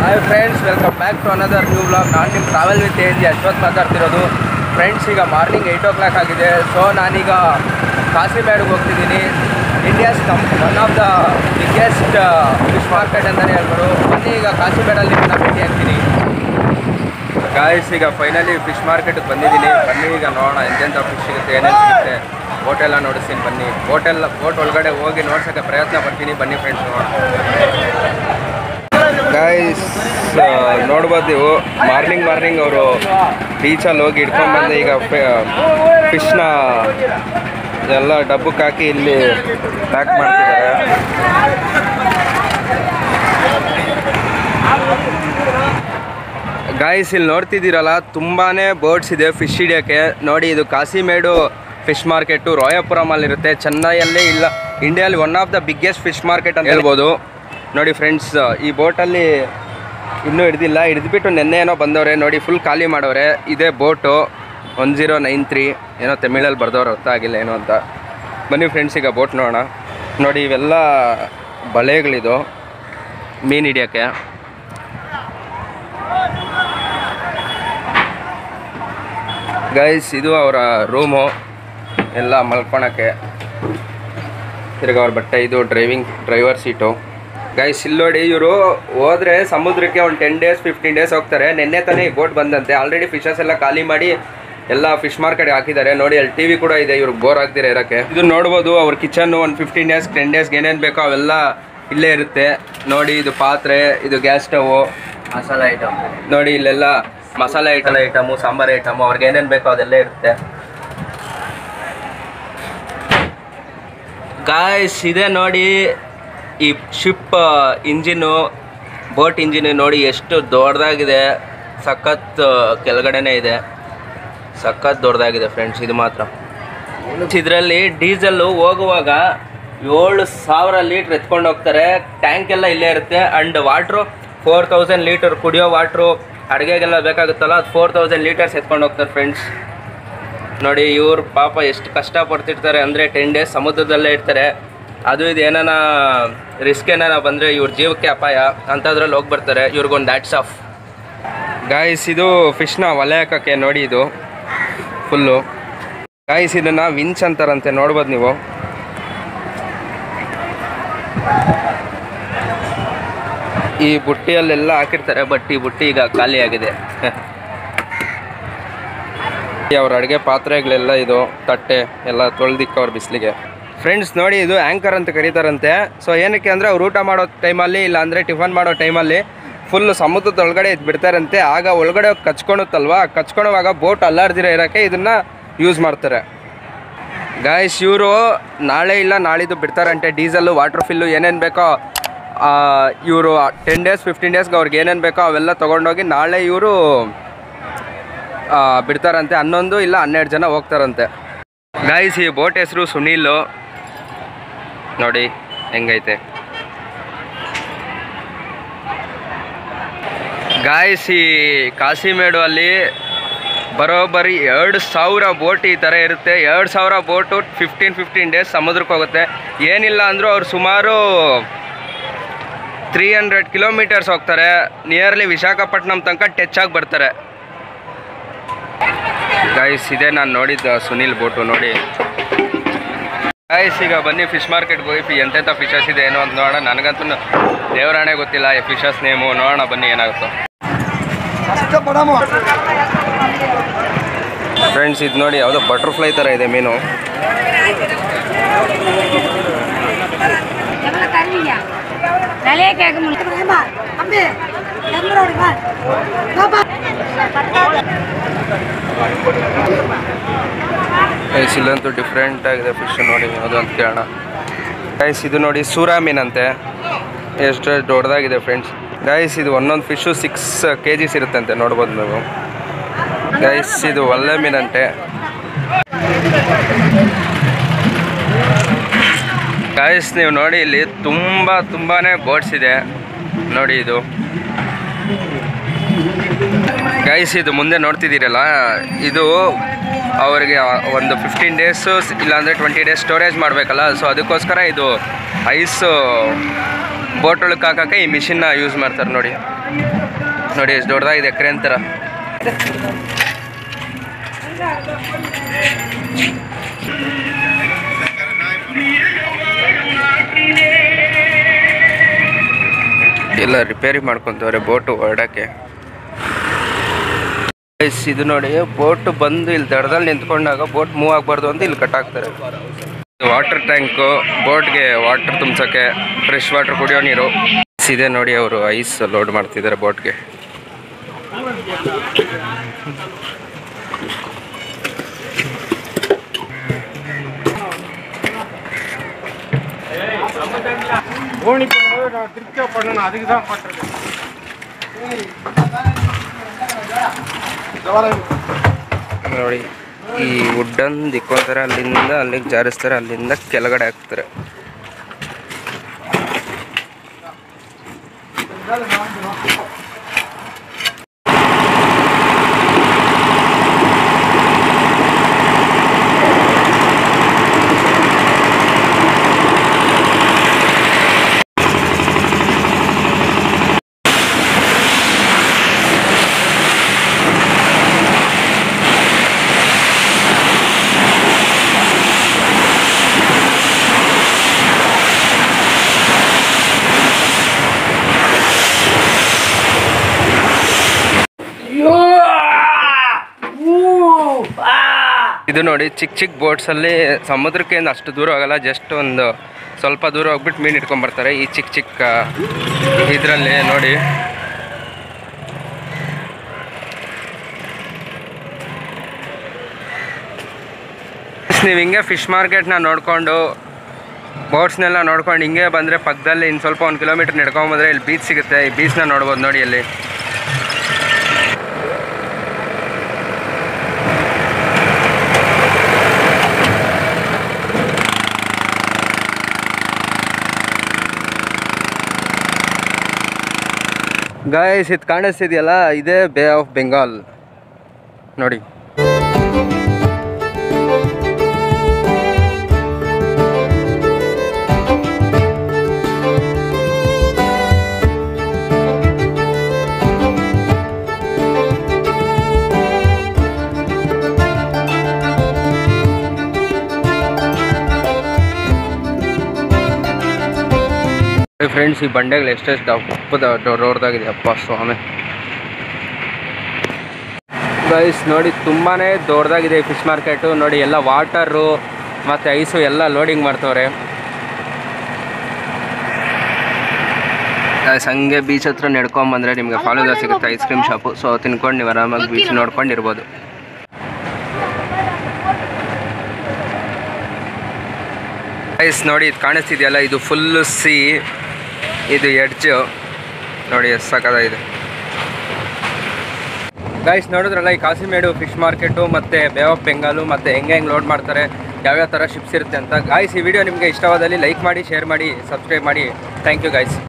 hi friends welcome back to another new blog ನಾನು ನಿಮ್ಮ travel with age Ashwath ಮಾತಾಡ್ತಿರೋದು friends ಈಗ ಮಾರ್ನಿಂಗ್ ಏಯ್ಟ್ ಓ ಕ್ಲಾಕ್ ಆಗಿದೆ so ನಾನೀಗ ಕಾಸಿಮೇಡ್ಗೆ ಹೋಗ್ತಿದ್ದೀನಿ India's come one of the biggest fish market ಅಂತಲೇ ಹೇಳ್ಬೋದು ಬನ್ನಿ ಈಗ ಕಾಸಿಮೇಡಲ್ಲಿ ನಿಮ್ಮನ್ನ ಭೇಟಿ ಆಗ್ತೀನಿ ಗಾಯ್ಸ್ ಈಗ ಫೈನಲಿ ಫಿಶ್ ಮಾರ್ಕೆಟ್ಗೆ ಬಂದಿದ್ದೀನಿ ಬನ್ನಿ ಈಗ ನೋಡೋಣ ಎಂತೆಂಥ ಫಿಶ್ ಸಿಗುತ್ತೆ ಏನೇನು ಸಿಗುತ್ತೆ ಬೋಟ್ ಎಲ್ಲ ನೋಡಿಸ್ತೀನಿ ಬನ್ನಿ ಬೋಟೆಲ್ಲ ಬೋಟ್ ಒಳಗಡೆ ಹೋಗಿ ನೋಡ್ಸೋಕ್ಕೆ ಪ್ರಯತ್ನ ಪಡ್ತೀನಿ ಬನ್ನಿ ಫ್ರೆಂಡ್ಸ್ ನೋಡೋಣ ಗೈಸ್ ನೋಡ್ಬೋದು ನೀವು ಮಾರ್ನಿಂಗ್ ಮಾರ್ನಿಂಗ್ ಅವರು ಬೀಚಲ್ಲಿ ಹೋಗಿ ಹಿಡ್ಕೊಂಡು ಬಂದು ಈಗ ಫಿಶ್ನ ಎಲ್ಲ ಡಬ್ಬಕ್ಕೆ ಹಾಕಿ ಇಲ್ಲಿ ಪ್ಯಾಕ್ ಮಾಡ್ತಿದ್ದಾರೆ ಗಾಯ್ಸ್ ಇಲ್ಲಿ ನೋಡ್ತಿದ್ದೀರಲ್ಲ ತುಂಬಾ ಬೋಟ್ಸ್ ಇದೆ ಫಿಶ್ ಹಿಡಿಯೋಕ್ಕೆ ನೋಡಿ ಇದು ಕಾಸಿಮೇಡು ಫಿಶ್ ಮಾರ್ಕೆಟು ರಾಯಪುರಮಲ್ಲಿರುತ್ತೆ ಚೆನ್ನೈಯಲ್ಲೇ ಇಲ್ಲ ಇಂಡಿಯಾದಲ್ಲಿ one of the biggest fish market ಅಂತ ಹೇಳ್ಬೋದು ನೋಡಿ ಫ್ರೆಂಡ್ಸ್ ಈ ಬೋಟಲ್ಲಿ ಇನ್ನೂ ಹಿಡ್ದಿಲ್ಲ ಹಿಡಿದ್ಬಿಟ್ಟು ನೆನ್ನೆ ಏನೋ ಬಂದವ್ರೆ ನೋಡಿ ಫುಲ್ ಖಾಲಿ ಮಾಡವ್ರೆ ಇದೇ boat one zero nine three ಏನೋ ತಮಿಳಲ್ಲಿ ಬರ್ದವ್ರು ಗೊತ್ತಾಗಿಲ್ಲ ಏನೋ ಅಂತ ಬನ್ನಿ ಫ್ರೆಂಡ್ಸ್ ಈಗ ಬೋಟ್ ನೋಡೋಣ ನೋಡಿ ಇವೆಲ್ಲ ಬಳೆಗಳಿದು ಮೀನು ಹಿಡಿಯೋಕ್ಕೆ ಗೈಸ್ ಇದು ಅವರ ರೂಮು ಎಲ್ಲ ಮಲ್ಕೊಳಕ್ಕೆ ತಿರ್ಗಿ ಅವ್ರ ಬಟ್ಟೆ ಇದು ಡ್ರೈವಿಂಗ್ ಡ್ರೈವರ್ ಸೀಟು ಗೈಸ್ ಇಲ್ಲಿ ನೋಡಿ ಇವರು ಹೋದ್ರೆ ಸಮುದ್ರಕ್ಕೆ ಒಂದು ಟೆನ್ ಡೇಸ್ ಫಿಫ್ಟೀನ್ ಡೇಸ್ ಹೋಗ್ತಾರೆ ನಿನ್ನೆ ತಾನೇ ಈ ಬೋಟ್ ಬಂದಂತೆ ಆಲ್ರೆಡಿ ಫಿಶಸ್ ಎಲ್ಲ ಖಾಲಿ ಮಾಡಿ ಎಲ್ಲ ಫಿಶ್ ಮಾರ್ಕೆಟ್ ಹಾಕಿದ್ದಾರೆ ನೋಡಿ ಅಲ್ಲಿ ಟಿವಿ ಕೂಡ ಇದೆ ಇವ್ರಿಗೆ ಬೋರ್ ಆಗ್ದಿರ ಇರೋಕ್ಕೆ ಇದು ನೋಡ್ಬೋದು ಅವ್ರ ಕಿಚನ್ ಒಂದು ಫಿಫ್ಟೀನ್ ಡೇಸ್ ಟೆನ್ ಡೇಸ್ಗೆ ಏನೇನು ಬೇಕೋ ಅವೆಲ್ಲ ಇಲ್ಲೇ ಇರುತ್ತೆ ನೋಡಿ ಇದು ಪಾತ್ರೆ ಇದು ಗ್ಯಾಸ್ ಸ್ಟವ್ ಮಸಾಲ ಐಟಮ್ ನೋಡಿ ಇಲ್ಲೆಲ್ಲ ಮಸಾಲೆ ಐಟಮ್ ಐಟಮು ಸಾಂಬಾರ್ ಐಟಮು ಅವ್ರಿಗೆ ಏನೇನು ಬೇಕೋ ಅದೆಲ್ಲ ಇರುತ್ತೆ ಗಾಯ್ಸ್ ಇದೆ ನೋಡಿ ಈ ಶಿಪ್ ಇಂಜಿನು ಬೋಟ್ ಇಂಜಿನ್ ನೋಡಿ ಎಷ್ಟು ದೊಡ್ಡದಾಗಿದೆ ಸಖತ್ ಕೆಳಗಡೆನೇ ಇದೆ ಸಖತ್ ದೊಡ್ಡದಾಗಿದೆ ಫ್ರೆಂಡ್ಸ್ ಇದು ಮಾತ್ರ ಇದರಲ್ಲಿ ಡೀಸೆಲ್ಲು ಹೋಗುವಾಗ ಏಳು ಸಾವಿರ ಲೀಟ್ರ್ ಎತ್ಕೊಂಡು ಹೋಗ್ತಾರೆ ಟ್ಯಾಂಕ್ ಎಲ್ಲ ಇಲ್ಲೇ ಇರುತ್ತೆ and water four thousand litre ಕುಡಿಯೋ ವಾಟ್ರು ಅಡುಗೆಗೆಲ್ಲ ಬೇಕಾಗುತ್ತಲ್ಲ ಅದು ಫೋರ್ ತೌಸಂಡ್ ಲೀಟರ್ಸ್ ಎತ್ಕೊಂಡು ಹೋಗ್ತಾರೆ ಫ್ರೆಂಡ್ಸ್ ನೋಡಿ ಇವ್ರು ಪಾಪ ಎಷ್ಟು ಕಷ್ಟಪಡ್ತಿರ್ತಾರೆ ಅಂದರೆ ಟೆನ್ ಡೇಸ್ ಸಮುದ್ರದಲ್ಲೇ ಇರ್ತಾರೆ ಅದು ಇದು ಏನಾನ ರಿಸ್ಕ್ ಏನಾನ ಬಂದರೆ ಇವ್ರ ಜೀವಕ್ಕೆ ಅಪಾಯ ಅಂಥದ್ರಲ್ಲಿ ಹೋಗಿ ಬರ್ತಾರೆ ಇವ್ರಿಗೊಂದು ದ್ಯಾಟ್ಸ್ ಆಫ್ ಗಾಯ್ಸ್ ಇದು ಫಿಶ್ನ ಒಲೆ ಹಾಕೋಕ್ಕೆ ನೋಡಿ ಇದು ಫುಲ್ಲು ಗಾಯ್ಸ್ ಇದನ್ನು ವಿಂಚ್ ಅಂತಾರಂತೆ ನೋಡ್ಬೋದು ನೀವು ಈ ಬುಟ್ಟಿಯಲ್ಲೆಲ್ಲ ಹಾಕಿರ್ತಾರೆ ಬಟ್ ಈ ಬುಟ್ಟಿ ಈಗ ಖಾಲಿ ಆಗಿದೆ ಅವ್ರ ಅಡುಗೆ ಪಾತ್ರೆಗಳೆಲ್ಲ ಇದು ತಟ್ಟೆ ಎಲ್ಲ ತೊಳೆದಿಕ್ಕವ್ರ ಬಿಸಿಲಿಗೆ ಫ್ರೆಂಡ್ಸ್ ನೋಡಿ ಇದು ಆ್ಯಂಕರ್ ಅಂತ ಕರೀತಾರಂತೆ ಸೊ ಏನಕ್ಕೆ ಅಂದರೆ ಅವ್ರು ಊಟ ಮಾಡೋ ಟೈಮಲ್ಲಿ ಇಲ್ಲ ಅಂದರೆ ಟಿಫನ್ ಮಾಡೋ ಟೈಮಲ್ಲಿ ಫುಲ್ ಸಮುದ್ರದ ಒಳಗಡೆ ಇದು ಬಿಡ್ತಾರಂತೆ ಆಗ ಒಳಗಡೆ ಹೋಗಿ ಕಚ್ಕೊಳುತ್ತಲ್ವ ಕಚ್ಕೊಳುವಾಗ ಬೋಟ್ ಅಲ್ಲಾಡ್ದಿರ ಇರೋಕ್ಕೆ ಇದನ್ನು ಯೂಸ್ ಮಾಡ್ತಾರೆ ಗಾಯ್ಸ್ ಇವರು ನಾಳೆ ಇಲ್ಲ ನಾಳಿದ್ದು ಬಿಡ್ತಾರಂತೆ ಡೀಸೆಲ್ಲು ವಾಟರ್ ಫಿಲ್ಲು ಏನೇನು ಬೇಕೋ ಇವರು ಟೆನ್ ಡೇಸ್ ಫಿಫ್ಟೀನ್ ಡೇಸ್ಗೆ ಅವ್ರಿಗೆ ಏನೇನು ಬೇಕೋ ಅವೆಲ್ಲ ತೊಗೊಂಡೋಗಿ ನಾಳೆ ಇವರು ಬಿಡ್ತಾರಂತೆ ಹನ್ನೊಂದು ಇಲ್ಲ ಹನ್ನೆರಡು ಜನ ಹೋಗ್ತಾರಂತೆ ಗಾಯ್ಸ್ ಈ ಬೋಟ್ ಹೆಸರು ಸುನೀಲು ನೋಡಿ ಹೆಂಗೈತೆ ಗಾಯ್ಸ್ ಈ ಕಾಸಿಮೇಡು ಅಲ್ಲಿ ಬರೋಬ್ಬರಿ ಎರಡು ಸಾವಿರ ಬೋಟ್ ಈ ಥರ ಇರುತ್ತೆ ಎರಡು ಸಾವಿರ ಬೋಟು ಫಿಫ್ಟೀನ್ ಫಿಫ್ಟೀನ್ ಡೇಸ್ ಸಮುದ್ರಕ್ಕೆ ಹೋಗುತ್ತೆ ಏನಿಲ್ಲ ಅಂದರೂ ಅವ್ರು ಸುಮಾರು ತ್ರೀ ಹಂಡ್ರೆಡ್ ಕಿಲೋಮೀಟರ್ಸ್ ಹೋಗ್ತಾರೆ ನಿಯರ್ಲಿ ವಿಶಾಖಪಟ್ಟಣಂ ತನಕ ಟಚ್ ಆಗಿ ಬರ್ತಾರೆ ಗಾಯ್ಸ್ ಇದೆ ನಾನು ನೋಡಿದ್ದು ಸುನಿಲ್ ಬೋಟು ನೋಡಿ ಗಾಯ್ಸ್ ಈಗ ಬನ್ನಿ ಫಿಶ್ ಮಾರ್ಕೆಟ್ಗೆ ಹೋಗಿ ಎಂತೆಂಥ ಫಿಶಸ್ ಇದೆ ಏನೋ ಅಂತ ನೋಡೋಣ ನನಗಂತೂ ದೇವರಾಣೆ ಗೊತ್ತಿಲ್ಲ ಈ ಫಿಶಸ್ ನೇಮು ನೋಡೋಣ ಬನ್ನಿ ಏನಾಗುತ್ತೋ ಫ್ರೆಂಡ್ಸ್ ಇದು ನೋಡಿ ಯಾವುದೋ ಬಟರ್ಫ್ಲೈ ಥರ ಇದೆ ಮೀನು எவ்வளோ தருவீங்க விலையே கேட்க முடியும் தம்பி இரநூறு பாப்பா ಗೈಸ್ ಇಲ್ಲಂತೂ ಡಿಫ್ರೆಂಟ್ ಆಗಿದೆ ಫಿಶ್ ನೋಡಿ ಅದು ಅಂತ ಕೇಳೋಣ ಗೈಸ್ ಇದು ನೋಡಿ ಸೂರಾ ಮೀನಂತೆ ಎಷ್ಟು ದೊಡ್ಡದಾಗಿದೆ ಫ್ರೆಂಡ್ಸ್ ಗೈಸ್ ಇದು ಒಂದೊಂದು ಫಿಶು ಸಿಕ್ಸ್ ಕೆ ಜಿಸ್ ಇರುತ್ತಂತೆ ನೋಡ್ಬೋದು ನೀವು ಗೈಸ್ ಇದು ಒಳ್ಳೆ ಮೀನಂತೆ ಗೈಸ್ ನೀವು ನೋಡಿ ಇಲ್ಲಿ ತುಂಬ ತುಂಬಾ ಬೋಟ್ಸ್ ಇದೆ ನೋಡಿ ಇದು ಗೈಸ್ ಇದು ಮುಂದೆ ನೋಡ್ತಿದ್ದೀರಲ್ಲ ಇದು ಅವರಿಗೆ ಒಂದು ಫಿಫ್ಟೀನ್ ಡೇಸು ಇಲ್ಲಾಂದರೆ ಟ್ವೆಂಟಿ ಡೇಸ್ ಸ್ಟೋರೇಜ್ ಮಾಡಬೇಕಲ್ಲ ಸೊ ಅದಕ್ಕೋಸ್ಕರ ಇದು ಐಸು ಬೋಟ್ ಒಳಗೆ ಹಾಕಕ್ಕೆ ಈ ಮಿಷಿನ್ನ ಯೂಸ್ ಮಾಡ್ತಾರೆ ನೋಡಿ ನೋಡಿ ಎಷ್ಟು ದೊಡ್ಡದಾಗಿದೆ ಕ್ರೇನ್ ಥರ ಎಲ್ಲ ರಿಪೇರಿ ಮಾಡ್ಕೊಂತವ್ರೆ ಬೋಟು ಹೊರಡಕ್ಕೆ Guys, ಇದು ನೋಡಿ ಬೋಟ್ ಬಂದು ಇಲ್ಲಿ ದಡದಲ್ಲಿ ನಿಂತ್ಕೊಂಡಾಗ ಬೋಟ್ ಮೂವ್ ಆಗಬಾರ್ದು ಅಂತ ಇಲ್ಲಿ ಕಟ್ ಹಾಕ್ತಾರೆ ವಾಟರ್ ಟ್ಯಾಂಕು ಬೋಟ್ಗೆ ವಾಟರ್ ತುಂಬ್ಸೋಕ್ಕೆ ಫ್ರೆಶ್ ವಾಟರ್ ಕುಡಿಯೋ ನೀರು ಇದೆ ನೋಡಿ ಅವರು ಐಸ್ ಲೋಡ್ ಮಾಡ್ತಿದ್ದಾರೆ ಬೋಟ್ಗೆ ஓனி பண்ணும்போது நான் திருப்தியா பண்ணணும் அதுக்கு தான் பண்றது ನೋಡಿ ಈ ವುಡ್ಡನ್ ದಿಕ್ಕೊಂತಾರೆ ಅಲ್ಲಿಂದ ಅಲ್ಲಿಗೆ ಜಾರಿಸ್ತಾರೆ ಅಲ್ಲಿಂದ ಕೆಳಗಡೆ ಹಾಕ್ತಾರೆ ಇದು ನೋಡಿ ಚಿಕ್ಕ ಚಿಕ್ಕ ಬೋಟ್ಸಲ್ಲಿ ಸಮುದ್ರಕ್ಕೆ ಏನು ಅಷ್ಟು ದೂರ ಹೋಗಲ್ಲ ಜಸ್ಟ್ ಒಂದು ಸ್ವಲ್ಪ ದೂರ ಹೋಗ್ಬಿಟ್ಟು ಮೀನು ಇಟ್ಕೊಂಡ್ಬರ್ತಾರೆ ಈ ಚಿಕ್ಕ ಚಿಕ್ಕ ಇದರಲ್ಲಿ ನೋಡಿ ನೀವು ಹಿಂಗೆ ಫಿಶ್ ಮಾರ್ಕೆಟ್ನ ನೋಡಿಕೊಂಡು ಬೋಟ್ಸ್ನೆಲ್ಲ ನೋಡ್ಕೊಂಡು ಹಿಂಗೆ ಬಂದರೆ ಪಕ್ಕದಲ್ಲಿ ಇನ್ನು ಸ್ವಲ್ಪ ಒಂದು ಕಿಲೋಮೀಟ್ರ್ ನಡ್ಕೊಂಬಂದ್ರೆ ಇಲ್ಲಿ ಬೀಚ್ ಸಿಗುತ್ತೆ ಈ ಬೀಚ್ನ ನೋಡ್ಬೋದು ನೋಡಿ ಅಲ್ಲಿ ಗಾಯಸ್ ಇದು ಕಾಣಿಸ್ತಿದೆಯಲ್ಲ ಇದೇ ಬೇ ಆಫ್ ಬೆಂಗಾಲ್ ನೋಡಿ ಫ್ರೆಂಡ್ಸ್ ಈ ಬಂಡೆಗಳು ಎಷ್ಟೆಷ್ಟು ದಪ್ಪದ ರೋಡ್ದಾಗಿದೆ ಅಪ್ಪ ಸ್ವಾಮಿ ಗೈಸ್ ನೋಡಿ ತುಂಬಾ ದೊಡ್ಡದಾಗಿದೆ ಈ ಫಿಶ್ ಮಾರ್ಕೆಟು ನೋಡಿ ಎಲ್ಲ ವಾಟರು ಮತ್ತು ಐಸು ಎಲ್ಲ ಲೋಡಿಂಗ್ ಮಾಡ್ತವ್ರೆ Guys, ಹಂಗೆ ಬೀಚ್ ಹತ್ರ ನಡ್ಕೊಂಬಂದ್ರೆ ನಿಮಗೆ ಫಾಲೋದ ಸಿಗುತ್ತೆ ಐಸ್ ಕ್ರೀಮ್ ಶಾಪು ಸೊ ತಿನ್ಕೊಂಡು ನೀವು ಆರಾಮಾಗಿ ಬೀಚ್ ನೋಡ್ಕೊಂಡು ಇರ್ಬೋದು ಐಸ್ ನೋಡಿ ಇದು ಕಾಣಿಸ್ತಿದೆಯಲ್ಲ ಇದು ಫುಲ್ಲು ಸಿ ಇದು ಎಡ್ಜು ನೋಡಿ ಎಷ್ಟು ಸಕ್ಕದಾಗಿದೆ ಗೈಸ್ ನೋಡಿದ್ರಲ್ಲ ಈ ಕಾಸಿಮೇಡು ಫಿಶ್ ಮಾರ್ಕೆಟು ಮತ್ತು ಬೇ ಆಫ್ ಬೆಂಗಾಲು ಮತ್ತು ಹೆಂಗೆ ಹೆಂಗೆ ಲೋಡ್ ಮಾಡ್ತಾರೆ ಯಾವ್ಯಾವ ಥರ ಶಿಪ್ಸ್ ಇರುತ್ತೆ ಅಂತ ಗಾಯ್ಸ್ ಈ ವಿಡಿಯೋ ನಿಮಗೆ ಇಷ್ಟವಾದಲ್ಲಿ ಲೈಕ್ ಮಾಡಿ ಶೇರ್ ಮಾಡಿ ಸಬ್ಸ್ಕ್ರೈಬ್ ಮಾಡಿ ಥ್ಯಾಂಕ್ ಯು ಗೈಸ್